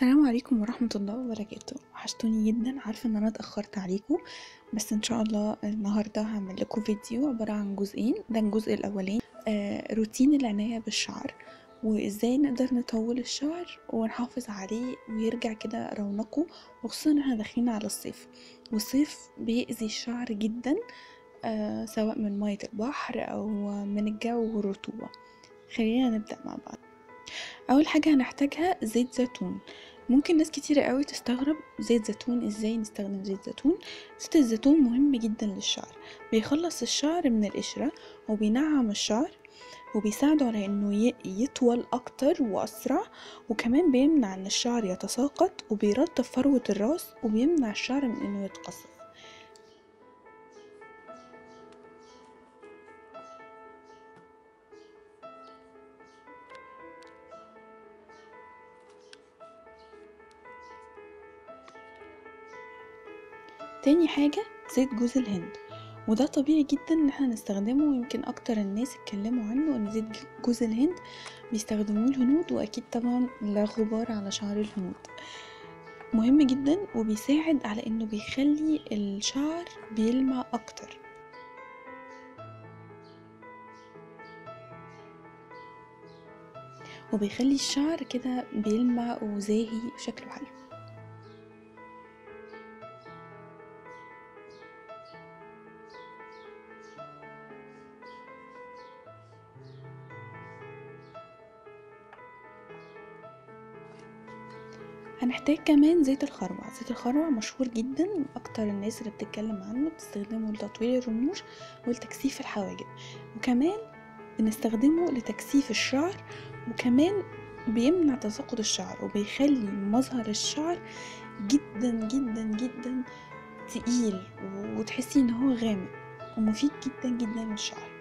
السلام عليكم ورحمة الله وبركاته وحشتوني جدا عارفة ان انا اتأخرت عليكم بس ان شاء الله النهاردة هعمل لكم فيديو عبارة عن جزئين ده الجزء الاولاني آه روتين العناية بالشعر وازاي نقدر نطول الشعر ونحافظ عليه ويرجع كده رونقه وخصوصا احنا داخلين على الصيف والصيف بيأذي الشعر جدا آه سواء من مية البحر او من الجو والرطوبة خلينا نبدأ مع بعض اول حاجه هنحتاجها زيت زيتون ممكن ناس كتيرة قوي تستغرب زيت زيتون ازاي نستخدم زيت زيتون زيت الزيتون مهم جدا للشعر بيخلص الشعر من القشرة وبينعم الشعر وبيساعده على انه يطول اكتر واسرع وكمان بيمنع ان الشعر يتساقط وبيرطب فروة الراس وبيمنع الشعر من انه يتقصف تاني حاجة زيت جوز الهند وده طبيعي جدا ان احنا نستخدمه ويمكن اكتر الناس اتكلموا عنه ان زيت جوز الهند بيستخدموه الهنود واكيد طبعا لا غبار على شعر الهنود مهم جدا وبيساعد على انه بيخلي الشعر بيلمع اكتر وبيخلي الشعر كده بيلمع وزاهي وشكله حلو هنحتاج كمان زيت الخروع زيت الخروع مشهور جدا اكتر الناس اللي بتتكلم عنه بتستخدمه لتطويل الرموش ولتكثيف الحواجب وكمان بنستخدمه لتكثيف الشعر وكمان بيمنع تساقط الشعر وبيخلي مظهر الشعر جدا جدا جدا تقيل وتحسي ان هو غامق ومفيد جدا جدا للشعر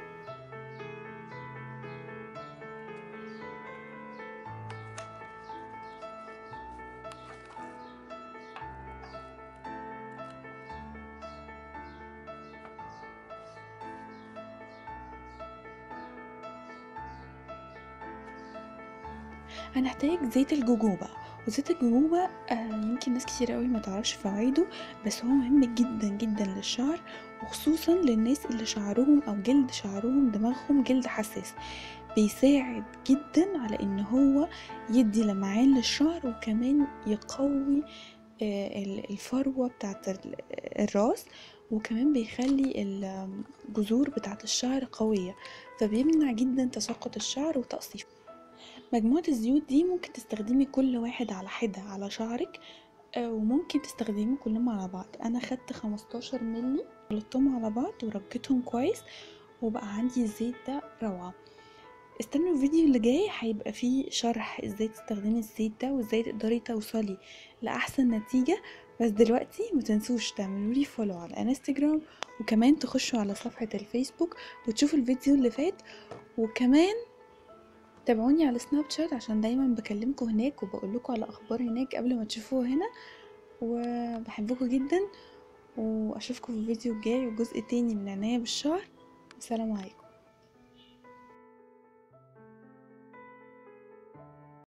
هنحتاج زيت الجوجوبا وزيت الجوجوبا آه يمكن ناس كتير قوي ما تعرفش فوائده بس هو مهم جدا جدا للشعر وخصوصا للناس اللي شعرهم او جلد شعرهم دماغهم جلد حساس بيساعد جدا على ان هو يدي لمعان للشعر وكمان يقوي آه الفروة بتاعت الراس وكمان بيخلي الجذور بتاعت الشعر قوية فبيمنع جدا تساقط الشعر وتقصيفه مجموعة الزيوت دي ممكن تستخدمي كل واحد على حدة على شعرك وممكن تستخدمي كلهم على بعض انا خدت 15 ملي خلطتهم على بعض وربكتهم كويس وبقى عندي الزيت ده روعة استنوا الفيديو اللي جاي هيبقى فيه شرح ازاي تستخدمي الزيت ده وازاي تقدري توصلي لاحسن نتيجة بس دلوقتي متنسوش تعملوا لي فولو على انستجرام وكمان تخشوا على صفحة الفيسبوك وتشوفوا الفيديو اللي فات وكمان تابعوني على سناب شات عشان دايما بكلمكم هناك وبقول لكم على اخبار هناك قبل ما تشوفوها هنا وبحبكم جدا واشوفكم في الفيديو الجاي وجزء تاني من عناية بالشعر السلام عليكم